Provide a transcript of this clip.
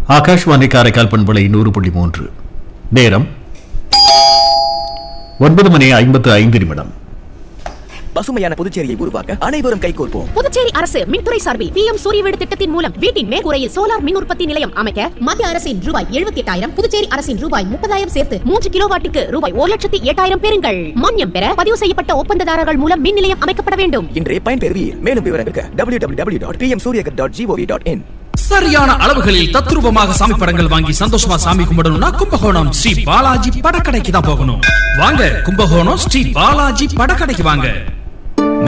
ஆகாஷ்வாணி காரைக்கால் பண்பலை நூறு புள்ளி மூன்று நேரம் ஒன்பது மணி ஐம்பத்து ஐந்து நிமிடம் பசுமையான புதுச்சேரியை உருவாக்க அனைவரும் கைகோர்ப்போம் புதுச்சேரி அரசு மின்துறை சார்பில் பி எம் சூரிய வீடு திட்டத்தின் மூலம் வீட்டின் மேற்கூரையில் சோலார் மின் உற்பத்தி நிலையம் அமைக்க மத்திய அரசின் ரூபாய் எழுபத்தி எட்டாயிரம் புதுச்சேரி அரசின் ரூபாய் முப்பதாயிரம் சேர்த்து மூன்று கிலோவாட்டுக்கு ரூபாய் ஒரு லட்சத்தி எட்டாயிரம் பெறுங்கள் மானியம் பெற பதிவு செய்யப்பட்ட ஒப்பந்ததாரர்கள் மூலம் மின் நிலையம் அமைக்கப்பட வேண்டும் இன்றே பயன்பெறுவீர் மேலும் விவரங்களுக்கு W W W dot PM Suryaghar dot gov dot in சரியான அளவுகளில் தத்ரூபமாக சாமி படங்கள் வாங்கி சந்தோஷமா சாமி கும்பிடணும்னா கும்பகோணம் ஸ்ரீ பாலாஜி படக்கடைக்கு தான் போகணும் வாங்க கும்பகோணம் ஸ்ரீ பாலாஜி படக்கடைக்கு வாங்க